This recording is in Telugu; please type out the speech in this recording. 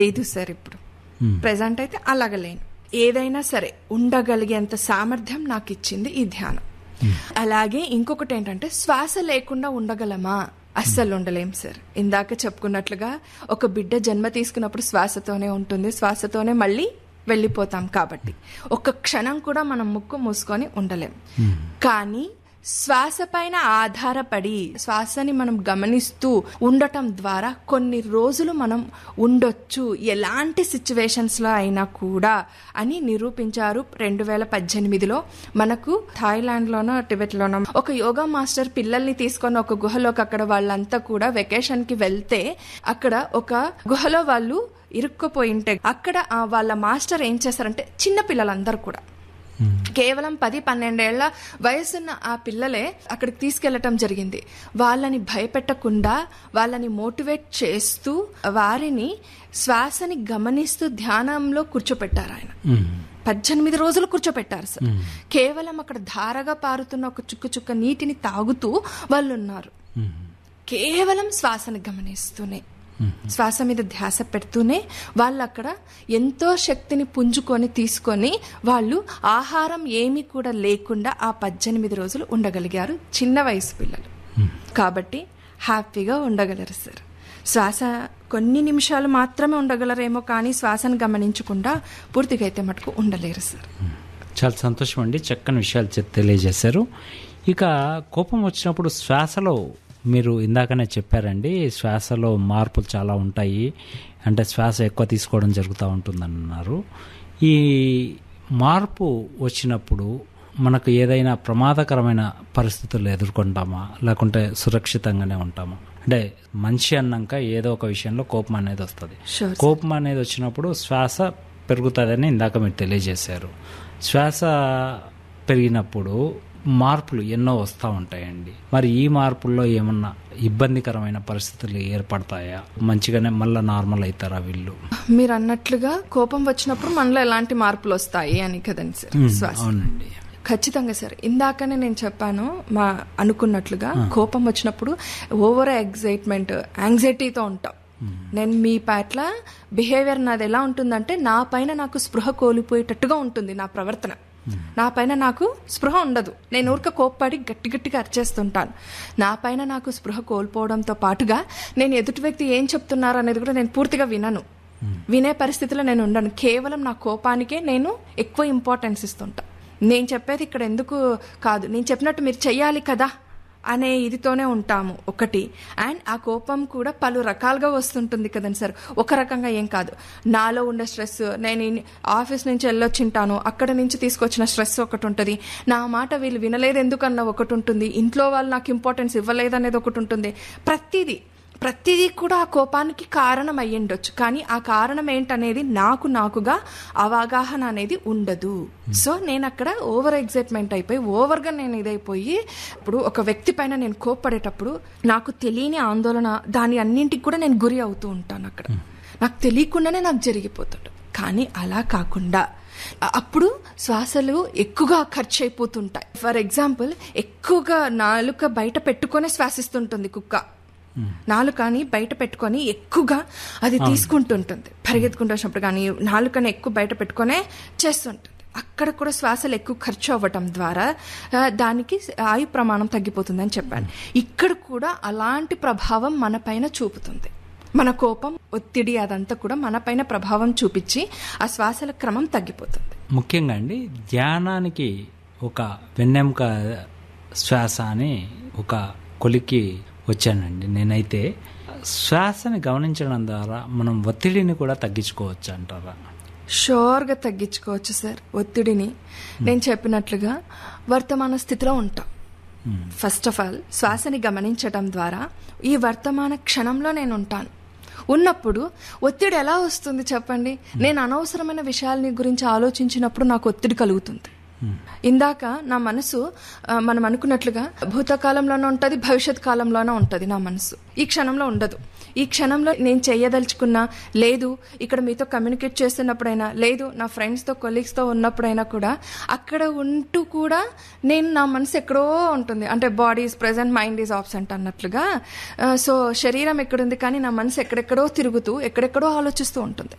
లేదు సార్ ఇప్పుడు ప్రెసెంట్ అయితే అలాగ లేను ఏదైనా సరే ఉండగలిగేంత సామర్థ్యం నాకు ఇచ్చింది ఈ ధ్యానం అలాగే ఇంకొకటి ఏంటంటే శ్వాస లేకుండా ఉండగలమా అస్సలు ఉండలేం సార్ ఇందాక చెప్పుకున్నట్లుగా ఒక బిడ్డ జన్మ తీసుకున్నప్పుడు శ్వాసతోనే ఉంటుంది శ్వాసతోనే మళ్ళీ వెళ్ళిపోతాం కాబట్టి ఒక క్షణం కూడా మనం ముక్కు మూసుకొని ఉండలేం కానీ శ్వాస పైన ఆధారపడి శ్వాసని మనం గమనిస్తూ ఉండటం ద్వారా కొన్ని రోజులు మనం ఉండొచ్చు ఎలాంటి సిచ్యువేషన్స్ లో అయినా కూడా అని నిరూపించారు రెండు వేల పద్దెనిమిదిలో మనకు థాయిలాండ్ లోనో టిబెట్ లోనో ఒక యోగా మాస్టర్ పిల్లల్ని తీసుకొని ఒక గుహలోకి అక్కడ వాళ్ళంతా కూడా వెకేషన్ కి వెళ్తే అక్కడ ఒక గుహలో వాళ్ళు ఇరుక్కుపోయి ఉంటే అక్కడ ఆ వాళ్ళ మాస్టర్ ఏం చేశారంటే చిన్న పిల్లలందరూ కూడా కేవలం పది పన్నెండేళ్ల వయసున్న ఆ పిల్లలే అక్కడికి తీసుకెళ్లటం జరిగింది వాళ్ళని భయపెట్టకుండా వాళ్ళని మోటివేట్ చేస్తూ వారిని శ్వాసని గమనిస్తూ ధ్యానంలో కూర్చోపెట్టారు ఆయన పద్దెనిమిది రోజులు కూర్చోపెట్టారు సార్ కేవలం అక్కడ ధారగా పారుతున్న ఒక చుక్క చుక్క నీటిని తాగుతూ వాళ్ళు ఉన్నారు కేవలం శ్వాసని గమనిస్తూనే శ్వాస మీద ధ్యాస పెడుతూనే వాళ్ళు అక్కడ ఎంతో శక్తిని పుంజుకొని తీసుకొని వాళ్ళు ఆహారం ఏమీ కూడా లేకుండా ఆ పద్దెనిమిది రోజులు ఉండగలిగారు చిన్న వయసు పిల్లలు కాబట్టి హ్యాపీగా ఉండగలరు సార్ శ్వాస కొన్ని నిమిషాలు మాత్రమే ఉండగలరేమో కానీ శ్వాసను గమనించకుండా పూర్తిగా అయితే మటుకు ఉండలేరు సార్ చాలా సంతోషం అండి చక్కని విషయాలు చె- తెలియజేశారు ఇక కోపం వచ్చినప్పుడు శ్వాసలో మీరు ఇందాకనే చెప్పారండి శ్వాసలో మార్పులు చాలా ఉంటాయి అంటే శ్వాస ఎక్కువ తీసుకోవడం జరుగుతూ ఉంటుందన్నారు ఈ మార్పు వచ్చినప్పుడు మనకు ఏదైనా ప్రమాదకరమైన పరిస్థితులు ఎదుర్కొంటామా లేకుంటే సురక్షితంగానే ఉంటామా అంటే మనిషి అన్నాక ఏదో ఒక విషయంలో కోపం అనేది వస్తుంది Sure, కోపం అనేది వచ్చినప్పుడు శ్వాస పెరుగుతుందని ఇందాక మీరు తెలియజేశారు శ్వాస పెరిగినప్పుడు మార్పులు ఎన్నో వస్తూ ఉంటాయండి మరి ఈ మార్పుల్లో ఏమన్నా ఇబ్బందికరమైన పరిస్థితులు ఏర్పడతాయా మంచిగానే మళ్ళీ నార్మల్ అవుతారా వీళ్ళు మీరు అన్నట్లుగా కోపం వచ్చినప్పుడు మనలో ఎలాంటి మార్పులు వస్తాయి అని కదండి సార్ శ్వాస అవునండి ఖచ్చితంగా సార్ ఇందాకనే నేను చెప్పాను మా అనుకున్నట్లుగా కోపం వచ్చినప్పుడు ఓవర్ ఎగ్జైట్మెంట్ యాంగ్జైటీతో ఉంటాం నేను మీ పట్ల బిహేవియర్ నాది ఎలా ఉంటుందంటే నా పైన నాకు స్పృహ కోల్పోయేటట్టుగా ఉంటుంది నా ప్రవర్తన నా పైన నాకు స్పృహ ఉండదు నేను ఊరిక కోప్పడి గట్టి గట్టిగా అరిచేస్తుంటాను నా పైన నాకు స్పృహ కోల్పోవడంతో పాటుగా నేను ఎదుటి వ్యక్తి ఏం చెప్తున్నారు అనేది కూడా నేను పూర్తిగా వినను వినే పరిస్థితిలో నేను ఉండను కేవలం నా కోపానికే నేను ఎక్కువ ఇంపార్టెన్స్ ఇస్తుంటా నేను చెప్పేది ఇక్కడ ఎందుకు కాదు నేను చెప్పినట్టు మీరు చెయ్యాలి కదా అనే ఇదితోనే ఉంటాము ఒకటి అండ్ ఆ కోపం కూడా పలు రకాలుగా వస్తుంటుంది కదండి సార్ ఒక రకంగా ఏం కాదు నాలో ఉండే స్ట్రెస్ నేను ఇన్ని- ఆఫీస్ నుంచి వెళ్ళొచ్చింటాను అక్కడ నుంచి తీసుకొచ్చిన స్ట్రెస్ ఒకటి ఉంటుంది నా మాట వీళ్ళు వినలేదు ఎందుకన్న ఒకటి ఉంటుంది ఇంట్లో వాళ్ళు నాకు ఇంపార్టెన్స్ ఇవ్వలేదు అనేది ఒకటి ఉంటుంది ప్రతిదీ ప్రతిదీ కూడా ఆ కోపానికి కారణం అయ్యుండొచ్చు కానీ ఆ కారణం ఏంటనేది నాకు నాకుగా అవగాహన అనేది ఉండదు సో నేను అక్కడ ఓవర్ ఎగ్జైట్మెంట్ అయిపోయి ఓవర్గా నేను ఇదైపోయి ఇప్పుడు ఒక వ్యక్తి పైన నేను కోప్పడేటప్పుడు నాకు తెలియని ఆందోళన దాని అన్నింటికి కూడా నేను గురి అవుతూ ఉంటాను అక్కడ నాకు తెలియకుండానే నాకు జరిగిపోతుంది కానీ అలా కాకుండా అ- అప్పుడు శ్వాసలు ఎక్కువగా ఖర్చు అయిపోతుంటాయి ఫర్ ఎగ్జాంపుల్ ఎక్కువగా నాలుక బయట పెట్టుకొనే శ్వాసిస్తుంటుంది కుక్క నాలుకని బయట పెట్టుకొని ఎక్కువగా అది తీసుకుంటుంటుంది పరిగెత్తుకుంటూ వచ్చినప్పుడు కానీ నాలుకని ఎక్కువ బయట పెట్టుకొనే చేస్తుంటుంది అక్కడ కూడా శ్వాసలు ఎక్కువ ఖర్చు అవ్వటం ద్వారా ఆ, దానికి ఆయు ప్రమాణం తగ్గిపోతుందని చెప్పాను ఇక్కడ కూడా అలాంటి ప్రభావం మన పైన చూపుతుంది మన కోపం ఒత్తిడి అదంతా కూడా మన పైన ప్రభావం చూపించి ఆ శ్వాసల క్రమం తగ్గిపోతుంది ముఖ్యంగా అండి ధ్యానానికి ఒక వెన్నెముక శ్వాస అని ఒక కొలికి వచ్చానండి నేనైతే శ్వాసని గమనించడం ద్వారా మనం ఒత్తిడిని కూడా తగ్గించుకోవచ్చు అంటారా షోర్గా తగ్గించుకోవచ్చు సార్ ఒత్తిడిని నేను చెప్పినట్లుగా వర్తమాన స్థితిలో ఉంటాం ఫస్ట్ ఆఫ్ ఆల్ శ్వాసని గమనించటం ద్వారా ఈ వర్తమాన క్షణంలో నేను ఉంటాను ఉన్నప్పుడు ఒత్తిడి ఎలా వస్తుంది చెప్పండి నేను అనవసరమైన విషయాలని గురించి ఆలోచించినప్పుడు నాకు ఒత్తిడి కలుగుతుంది ఇందాక నా మనసు ఆ, మనం అనుకున్నట్లుగా భూతకాలంలోనే ఉంటుంది భవిష్యత్ కాలంలోనే ఉంటుంది నా మనసు ఈ క్షణంలో ఉండదు ఈ క్షణంలో నేను చెయ్యదలుచుకున్నా లేదు ఇక్కడ మీతో కమ్యూనికేట్ చేస్తున్నప్పుడైనా లేదు నా ఫ్రెండ్స్తో కొలీగ్స్తో ఉన్నప్పుడైనా కూడా అక్కడ ఉంటూ కూడా నేను నా మనసు ఎక్కడో ఉంటుంది అంటే body is present mind is absent అన్నట్లుగా సో శరీరం ఎక్కడుంది కానీ నా మనసు ఎక్కడెక్కడో తిరుగుతూ ఎక్కడెక్కడో ఆలోచిస్తూ ఉంటుంది